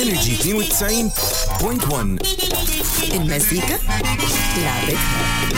انرجي 92.1 المزيكا لعبتها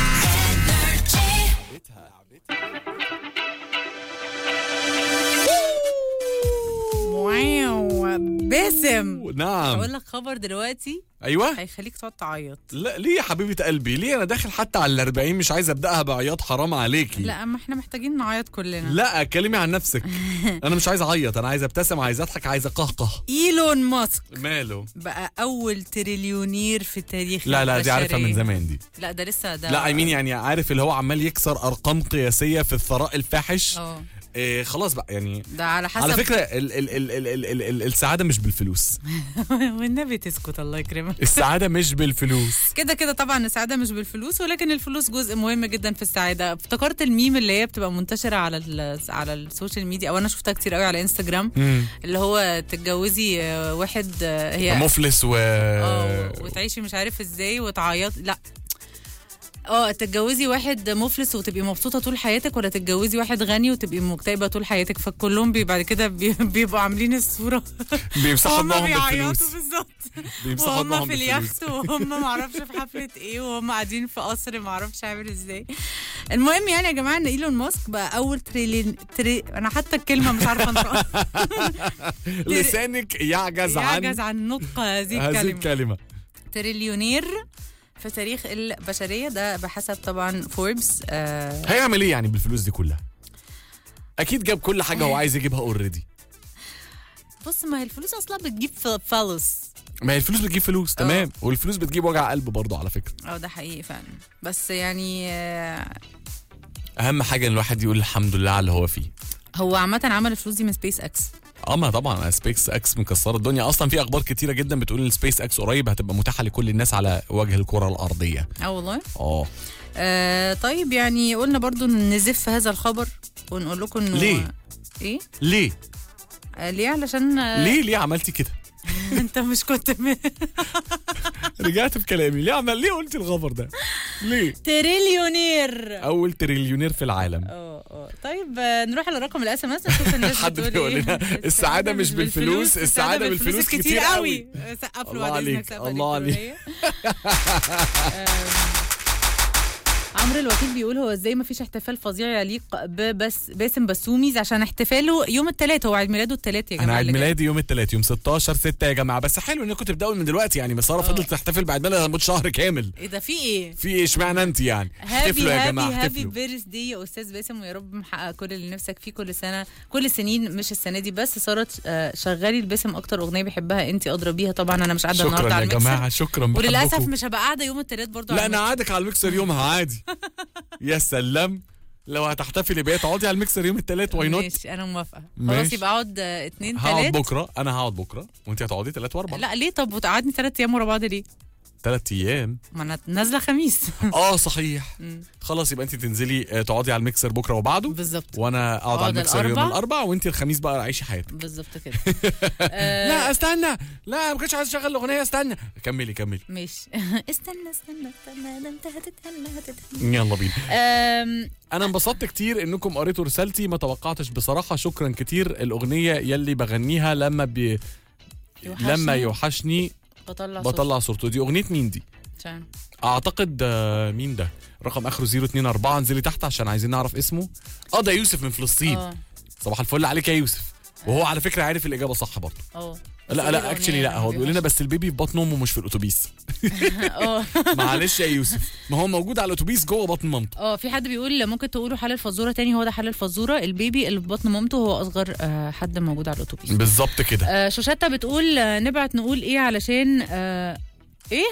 واو باسم نعم اقول لك خبر دلوقتي ايوه هيخليك تقعد تعيط لا ليه يا حبيبه قلبي ليه انا داخل حتى على ال 40 مش عايز ابداها بعياط حرام عليكي لا اما احنا محتاجين نعيط كلنا لا كلمي عن نفسك انا مش عايز اعيط انا عايز ابتسم عايز اضحك عايز اقهقه ايلون ماسك ماله بقى اول تريليونير في تاريخ لا لا دي عارفها من البشرية. زمان دي لا ده لسه ده لا اي مين يعني عارف اللي هو عمال يكسر ارقام قياسيه في الثراء الفاحش اه إيه خلاص بقى يعني ده على حسب على فكره ال ال ال ال ال ال ال السعاده مش بالفلوس والنبي تسكت الله يكرمك السعاده مش بالفلوس كده كده طبعا السعاده مش بالفلوس ولكن الفلوس جزء مهم جدا في السعاده افتكرت الميم اللي هي بتبقى منتشره على ال- على السوشيال ميديا او انا شفتها كتير قوي على انستجرام مم. اللي هو تتجوزي آه، واحد آه، هي مفلس و اه وتعيشي مش عارف ازاي وتعيطي لا اه تتجوزي واحد مفلس وتبقي مبسوطه طول حياتك ولا تتجوزي واحد غني وتبقي مكتئبه طول حياتك فكلهم بي بعد كده بي بيبقوا عاملين الصوره بيمسحوا وهم دماغهم بيعيطوا بالفلوس بالظبط بيمسحوا وهم دماغهم في بالفلوس اليخت وهم ما اعرفش في حفله ايه وهم قاعدين في قصر ما اعرفش عامل ازاي المهم يعني يا جماعه ان ايلون ماسك بقى اول تريلين تري... انا حتى الكلمه مش عارفه انطقها لسانك يعجز عن يعجز عن نطق هذه هذه الكلمه الكلمه تريليونير في تاريخ البشريه ده بحسب طبعا فوربس آه هيعمل ايه يعني بالفلوس دي كلها اكيد جاب كل حاجه هو عايز يجيبها اوريدي بص ما هي الفلوس اصلا بتجيب ف- فلوس ما هي الفلوس بتجيب فلوس تمام والفلوس بتجيب وجع قلب برضه على فكره اه ده حقيقي فعلا بس يعني آه اهم حاجه ان الواحد يقول الحمد لله على اللي هو فيه هو عامه عمل الفلوس دي من سبيس اكس اه ما طبعا سبيس اكس مكسره الدنيا اصلا في اخبار كتيره جدا بتقول ان سبيس اكس قريب هتبقى متاحه لكل الناس على وجه الكره الارضيه اه والله اه آه طيب يعني قلنا برضو نزف هذا الخبر ونقول لكم انه ليه؟ ايه ليه آه ليه علشان آه ليه ليه عملتي كده انت مش كنت م... رجعت في كلامي ليه عمل ليه قلت الخبر ده ليه تريليونير اول تريليونير في العالم اه اه طيب آه، نروح على رقم الاس ام اس نشوف الناس حد بتقول بيقول ايه لنا السعادة مش بالفلوس، السعادة بالفلوس كتير قوي. سقف له الله بعد عليك، اذنك سقف الله عليك. الإلكترونية. آم، عمرو الوكيل بيقول هو ازاي ما فيش احتفال فظيع يليق ببس باسم بسوميز عشان احتفاله يوم الثلاث هو عيد ميلاده الثلاث يا جماعه انا عيد اللي جاي. ميلادي يوم الثلاث يوم 16 6 يا جماعه بس حلو انكم تبداوا من دلوقتي يعني بس ساره فضلت تحتفل بعد ميلادها لمده شهر كامل ايه ده في ايه في ايه اشمعنى انت يعني هابي احتفلوا يا هابي جماعه هابي احتفلوا بيرث دي يا استاذ باسم ويا رب محقق كل اللي نفسك فيه كل سنه كل السنين مش السنه دي بس ساره آه، شغالي الباسم اكتر اغنيه بيحبها انت ادرى بيها طبعا انا مش قاعده النهارده شكرا على يا المكسر جماعه شكرا وللاسف بحبكم. مش هبقى قاعده يوم الثلاث برضه لا على انا المكسر. قاعدك على الميكسر يومها عادي يا سلام لو هتحتفلي بيا تقعدي على الميكسر يوم الثلاث واي نوت ماشي انا موافقه ماشي. خلاص يبقى اقعد آه، اتنين هقعد تلات بكره انا هقعد بكره وانت هتقعدي ثلاث واربع لا ليه طب وتقعدني ثلاث ايام ورا بعض ليه؟ ثلاث ايام ما انا نازله خميس اه صحيح مم. خلاص يبقى انت تنزلي آه، تقعدي على الميكسر بكره وبعده بالظبط وانا اقعد على أقعد الميكسر يوم الأربع. الاربع وانت الخميس بقى عيشي حياتك بالظبط كده آه، لا استنى لا ما كنتش عايز اشغل الاغنيه استنى كملي كملي ماشي استنى استنى استنى ده انت هتتهنى هتتهنى يلا بينا آم، انا انبسطت كتير انكم قريتوا رسالتي ما توقعتش بصراحه شكرا كتير الاغنيه يلي بغنيها لما بي يوحشني. لما يوحشني بطلع بطلع صورته دي اغنيه مين دي عشان اعتقد آه، مين ده رقم اخره 024 انزلي تحت عشان عايزين نعرف اسمه اه ده يوسف من فلسطين اه صباح الفل عليك يا يوسف وهو على فكره عارف الاجابه صح برضه اه لا لا اكشلي لا هو بيقول لنا بس البيبي في بطن امه مش في الاتوبيس اه معلش يا يوسف ما هو موجود على الاتوبيس جوه بطن مامته اه في حد بيقول ممكن تقولوا حل الفزوره تاني هو ده حل الفزوره البيبي اللي في بطن مامته هو اصغر آه، حد موجود على الاتوبيس بالظبط كده آه، شوشتا بتقول آه، نبعت نقول ايه علشان آه، ايه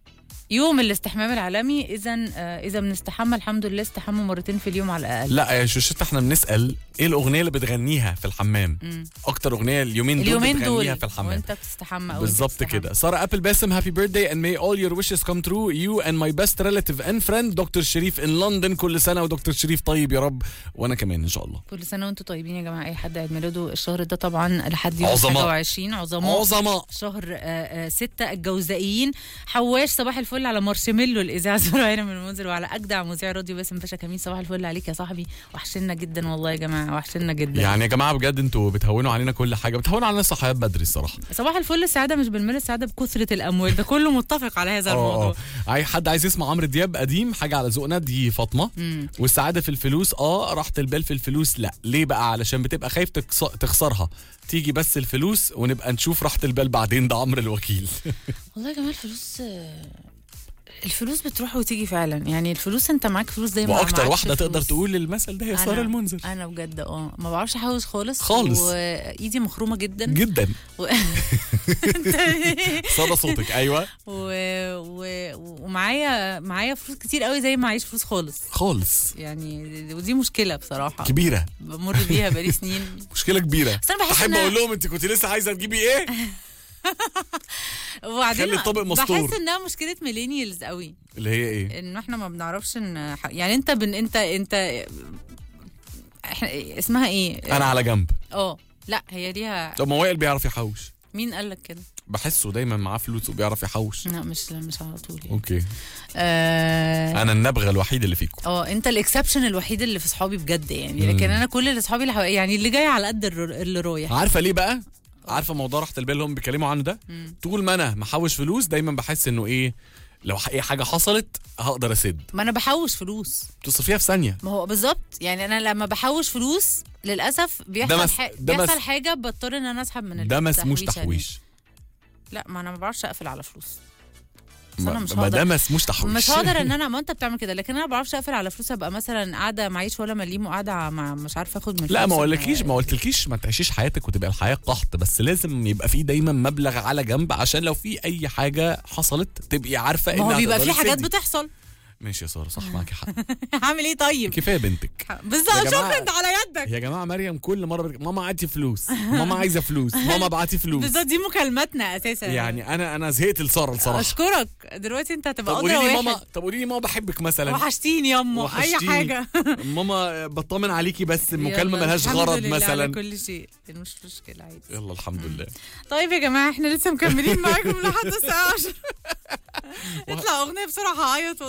يوم الاستحمام العالمي اذا آه، اذا بنستحمى الحمد لله استحموا مرتين في اليوم على الاقل لا يا شوشت احنا بنسال ايه الاغنيه اللي بتغنيها في الحمام مم. اكتر اغنيه اليومين دول اليومين بتغنيها دول في الحمام وانت بتستحمى أو بالظبط أنت بتستحمى. كده ساره ابل باسم هابي بيرثداي and may all your wishes come true you and my best relative and friend دكتور شريف in لندن كل سنه ودكتور شريف طيب يا رب وانا كمان ان شاء الله كل سنه وانتم طيبين يا جماعه اي حد عيد ميلاده الشهر ده طبعا لحد يوم عظماء. 21 عظماء عظماء شهر آه، آه، ستة الجوزائيين حواش صباح الفل على مارشميلو الاذاعه سرعه من المنزل وعلى اجدع مذيع راديو باسم باشا كمين صباح الفل عليك يا صاحبي وحشنا جدا والله يا جماعه وحشنا وحشنا جدا يعني يا جماعه بجد انتوا بتهونوا علينا كل حاجه بتهونوا علينا الصحيات بدري الصراحه صباح الفل السعاده مش بالمال السعاده بكثره الاموال ده كله متفق على هذا اه الموضوع اه اي حد عايز يسمع عمرو دياب قديم حاجه على ذوقنا دي فاطمه مم. والسعاده في الفلوس اه راحه البال في الفلوس لا ليه بقى علشان بتبقى خايف تكس- تخسرها تيجي بس الفلوس ونبقى نشوف راحه البال بعدين ده عمرو الوكيل والله يا جماعه الفلوس الفلوس بتروح وتيجي فعلا يعني الفلوس انت معاك فلوس دايما واكتر معكش واحده تقدر فلوس. تقول المثل ده هي ساره أنا- المنذر انا بجد اه ما بعرفش احوش خالص خالص. وايدي مخرومه جدا جدا و... صدى صوتك ايوه و... و... ومعايا معايا فلوس كتير قوي زي ما معيش فلوس خالص خالص يعني ودي مشكله بصراحه كبيره بمر بيها بقالي سنين مشكله كبيره بس انا بحس احب إنها- اقول لهم انت كنت لسه عايزه تجيبي ايه وبعدين خلي الطبق مستور. بحس انها مشكله ميلينيالز قوي اللي هي ايه ان احنا ما بنعرفش ان ح- يعني انت بن انت انت احنا اسمها ايه انا على جنب اه لا هي ليها طب ما وائل بيعرف يحوش مين قال لك كده بحسه دايما معاه فلوس وبيعرف يحوش لا مش لا مش على طول يعني. اوكي اه انا النبغه الوحيد اللي فيكم اه انت الاكسبشن الوحيد اللي في صحابي بجد يعني لكن انا كل اللي صحابي اللي حوالي يعني اللي جاي على قد الر- اللي رايح عارفه ليه بقى عارفه موضوع راحه البال اللي هم بيتكلموا عنه ده طول ما انا محوش فلوس دايما بحس انه ايه لو اي حاجه حصلت هقدر اسد ما انا بحوش فلوس تصرفيها في ثانيه ما هو بالظبط يعني انا لما بحوش فلوس للاسف بيحصل مس- ح... ده بيحصل مس- حاجه بضطر ان انا اسحب من ده ما اسموش التحويشة دي. تحويش لا ما انا ما بعرفش اقفل على فلوس بس ما انا مش ما هقدر ده ما اسموش تحويش مش هقدر ان انا ما انت بتعمل كده لكن انا ما بعرفش اقفل على فلوس ابقى مثلا قاعده معيش ولا مليم وقاعده مع مش عارفه اخد من لا فلوس ما إن- قولكيش ما قلتلكيش ما تعيشيش حياتك وتبقى الحياه قحط بس لازم يبقى في دايما مبلغ على جنب عشان لو في اي حاجه حصلت تبقي عارفه ما هو إنها بيبقى تقدري في حاجات تسدي. بتحصل ماشي يا ساره صح معاكي حق هعمل ايه طيب كفايه بنتك بالظبط يا جماعة- شكرا انت على يدك يا جماعه مريم كل مره بت... ماما هاتي فلوس ماما عايزه فلوس ماما ابعتي فلوس بالظبط دي مكالماتنا اساسا يعني انا انا زهقت لساره الصراحه اشكرك دلوقتي انت طب هتبقى قولي ادرى لي واحد ماما طب قولي لي ماما بحبك مثلا وحشتيني يما اي وحشتيني. حاجه ماما بطمن عليكي بس المكالمه يلا، ملهاش الحمد غرض لله على مثلا كل شيء مش مشكله عادي يلا الحمد لله طيب يا جماعه احنا لسه مكملين معاكم لحد الساعه 10 اطلع اغنيه بسرعه هعيط